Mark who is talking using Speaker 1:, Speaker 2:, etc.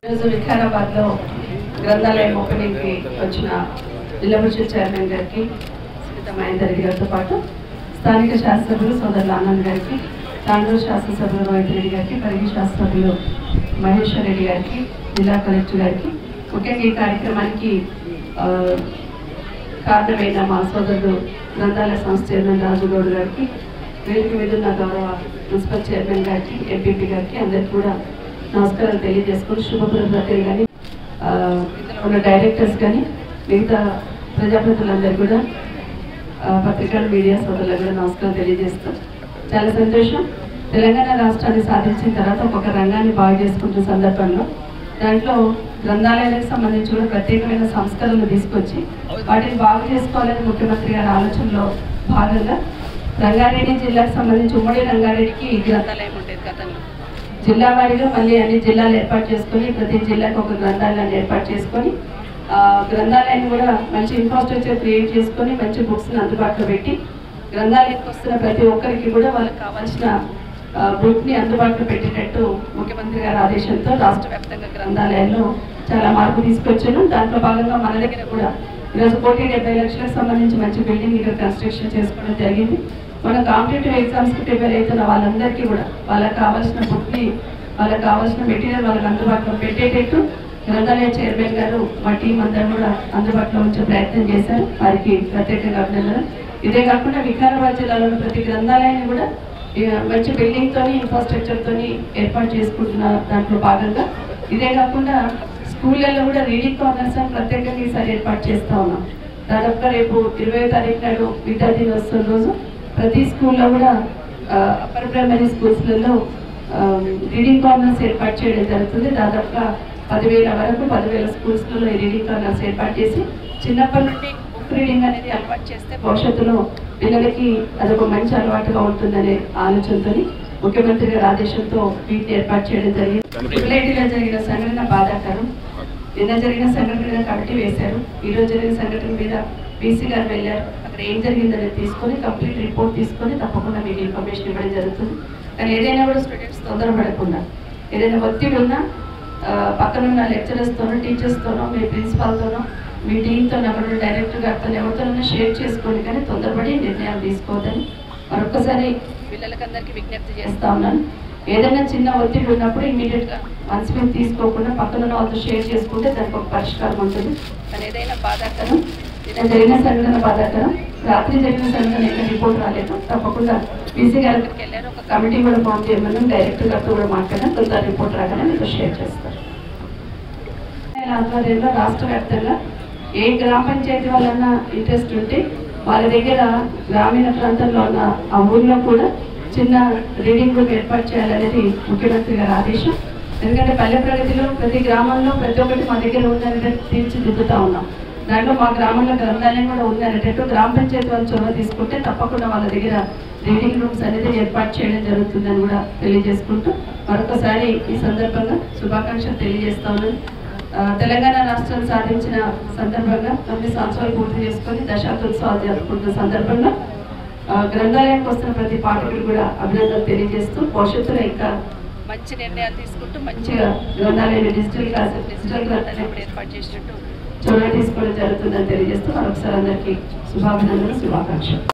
Speaker 1: ఈరోజు వికారాబాద్ లో గ్రంథాలయం ఓపెనింగ్ కి వచ్చిన జిల్లా పరిషత్ చైర్మన్ గారికి సీత మహేందర్ రెడ్డి గారితో పాటు స్థానిక శాస్త్రజ్ఞులు సోదరులు ఆనంద్ గారికి తాండూరు శాసనసభ్యులు రోహిత్ రెడ్డి గారికి పరిగి శాస్త్రజ్ఞులు మహేశ్వర్ రెడ్డి గారికి జిల్లా కలెక్టర్ గారికి ముఖ్యంగా ఈ కార్యక్రమానికి ఆ, కారణమైన మా సోదరుడు గ్రంథాలయ సంస్థ చైర్మన్ రాజుగౌడ్ గారికి వేదిక మీద ఉన్న గౌరవ మున్సిపల్ చైర్మన్ గారికి ఎంపీపీ గారికి అందరికి కూడా నమస్కారాలు తెలియజేసుకుని శుభప్రభాకర్ కానీ ఆ, ఇందులో ఉన్న డైరెక్టర్స్ కానీ మిగతా ప్రజాప్రతినిధులందరూ కూడా ఆ, పత్రికల మీడియా సోదరులకు కూడా నమస్కారం తెలియజేస్తాం చాలా సంతోషం తెలంగాణ రాష్ట్రాన్ని సాధించిన తర్వాత ఒక్కొక్క రంగాన్ని బాగు చేసుకుంటున్న సందర్భంలో దాంట్లో గ్రంథాలయాలకు సంబంధించి కూడా ప్రత్యేకమైన సంస్కరణలు తీసుకొచ్చి వాటిని బాగు చేసుకోవాలని ముఖ్యమంత్రి గారి ఆలోచనలో భాగంగా రంగారెడ్డి జిల్లాకు సంబంధించి ఉమ్మడి రంగారెడ్డికి గ్రంథాలయం ఉండేది గతంలో జిల్లా వారీగా మళ్ళీ అన్ని జిల్లాలు ఏర్పాటు చేసుకొని ప్రతి జిల్లాకు ఒక గ్రంథాలయాన్ని ఏర్పాటు చేసుకొని ఆ, గ్రంథాలయాన్ని కూడా మంచి ఇన్ఫ్రాస్ట్రక్చర్ క్రియేట్ చేసుకొని మంచి బుక్స్ని అందుబాటులో పెట్టి గ్రంథాలయానికి వస్తున్న ప్రతి ఒక్కరికి కూడా వాళ్ళకి కావాల్సిన బుక్ ని అందుబాటులో పెట్టేటట్టు ముఖ్యమంత్రి గారి ఆదేశంతో రాష్ట్ర వ్యాప్తంగా గ్రంథాలయాల్లో చాలా మార్పు తీసుకొచ్చాను దాంట్లో భాగంగా మన దగ్గర కూడా ఈరోజు కోటి డెబ్బై లక్షలకు సంబంధించి మంచి బిల్డింగ్ ఇక్కడ కన్స్ట్రక్షన్ చేసుకోవడం జరిగింది మన కాంపిటేటివ్ ఎగ్జామ్స్ కి ప్రిపేర్ అవుతున్న వాళ్ళందరికీ కూడా వాళ్ళకి కావాల్సిన బుక్ ని వాళ్ళకి కావాల్సిన మెటీరియల్ వాళ్ళకి అందుబాటులో పెట్టేటట్టు గ్రంథాలయ చైర్మన్ గారు మా టీం అందరూ కూడా అందుబాటులో ఉంచే ప్రయత్నం చేశారు వారికి ప్రత్యేకంగా అభినందనలు ఇదే కాకుండా వికారాబాద్ జిల్లాలోని ప్రతి గ్రంథాలయాన్ని కూడా ఇక మంచి బిల్డింగ్ తోని ఇన్ఫ్రాస్ట్రక్చర్ తోని ఏర్పాటు చేసుకుంటున్న దాంట్లో భాగంగా ఇదే కాకుండా స్కూళ్ళల్లో కూడా రీడింగ్ కార్నర్స్ అని ప్రత్యేకంగా ఈసారి ఏర్పాటు చేస్తా ఉన్నాం దాదాపుగా రేపు ఇరవై తారీఖు నాడు విద్యా దినోత్సవం రోజు ప్రతి స్కూల్లో కూడా అప్పర్ ప్రైమరీ స్కూల్స్లలో రీడింగ్ కార్నర్స్ ఏర్పాటు చేయడం జరుగుతుంది దాదాపుగా పదివేల వరకు పదివేల స్కూల్స్లలో ఈ రీడింగ్ కార్నర్స్ ఏర్పాటు చేసి చిన్నప్పటి నుండి బుక్ రీడింగ్ అనేది అలవాటు చేస్తే భవిష్యత్తులో పిల్లలకి అదొక మంచి అలవాటుగా ఉంటుందనే ఆలోచనతో ముఖ్యమంత్రి గారి ఆదేశంతో వీటిని ఏర్పాటు చేయడం జరిగింది ట్రిపుల్ జరిగిన సంఘటన బాధాకరం నిన్న జరిగిన సంఘటన మీద కమిటీ వేశారు ఈ రోజు జరిగిన సంఘటన మీద బీసీ గారు వెళ్ళారు అక్కడ ఏం జరిగిందని తీసుకొని కంప్లీట్ రిపోర్ట్ తీసుకొని తప్పకుండా మీకు ఇన్ఫర్మేషన్ ఇవ్వడం జరుగుతుంది కానీ ఏదైనా కూడా స్టూడెంట్స్ తొందరపడకుండా ఏదైనా ఒత్తిడి ఉన్నా ఆ, పక్కనున్న లెక్చరర్స్తోనో టీచర్స్తోనో మీ ప్రిన్సిపాల్తోనో మీ టీంతో అక్కడ డైరెక్టర్ గారితో ఎవరితోనైనా షేర్ చేసుకొని కానీ తొందరపడి నిర్ణయాలు తీసుకోవద్దని మరొకసారి పిల్లలకందరికీ విజ్ఞప్తి చేస్తా ఉన్నాను ఏదైనా చిన్న ఒత్తిడి ఉన్నప్పుడు ఇమీడియట్ గా మనసు మీద తీసుకోకుండా పక్కన ఉన్న వాళ్ళతో షేర్ చేసుకుంటే దానికి ఒక పరిష్కారం ఉంటుంది కానీ ఏదైనా బాధాకరం నిన్న జరిగిన సంఘటన బాధాకరం రాత్రి జరిగిన సంఘటన ఎక్కడ రిపోర్ట్ రాలేదు తప్పకుండా బీసీ గారి దగ్గరికి వెళ్ళారు ఒక కమిటీ కూడా ఫామ్ చేయమని డైరెక్టర్ గారితో కూడా మాట్లాడాను తొందర రిపోర్ట్ రాగానే మీతో షేర్ చేస్తారు ఆధ్వర్యంలో రాష్ట్ర వ్యాప్తంగా ఏ గ్రామ పంచాయతీ వాళ్ళన్నా ఇంట్రెస్ట్ ఉంటే వాళ్ళ దగ్గర గ్రామీణ ప్రాంతంలో ఉన్న ఆ ఊర్లో కూడా చిన్న రీడింగ్ రూమ్ ఏర్పాటు చేయాలనేది ముఖ్యమంత్రి గారి ఆదేశం ఎందుకంటే పల్లె ప్రగతిలో ప్రతి గ్రామంలో ప్రతి ఒక్కటి మా దగ్గర ఉందనేది తీర్చిదిద్దుతా ఉన్నాం దాంట్లో మా గ్రామంలో గ్రంథాలయం కూడా ఉందనేటట్టు గ్రామ పంచాయతీ వాళ్ళు చొరవ తీసుకుంటే తప్పకుండా వాళ్ళ దగ్గర రీడింగ్ రూమ్స్ అనేది ఏర్పాటు చేయడం జరుగుతుందని కూడా తెలియజేసుకుంటూ మరొకసారి ఈ సందర్భంగా శుభాకాంక్షలు తెలియజేస్తా ఉన్నాను ఆ, తెలంగాణ రాష్ట్రం సాధించిన సందర్భంగా తొమ్మిది సంవత్సరాలు పూర్తి చేసుకొని దశాబ్దోత్సవాలు జరుపుకుంటున్న సందర్భంగా ఆ, గ్రంథాలయానికి వస్తున్న ప్రతి పాఠకులు కూడా అభినందనలు తెలియజేస్తూ భవిష్యత్తులో ఇంకా మంచి నిర్ణయాలు తీసుకుంటూ మంచిగా గ్రంథాలయాన్ని డిజిటల్ క్లాస్ డిజిటల్ గ్రంథాలయం కూడా ఏర్పాటు చేసినట్టు చొరవ తీసుకోవడం జరుగుతుందని తెలియజేస్తూ మరొకసారి అందరికీ శుభాభినందనలు శుభాకాంక్షలు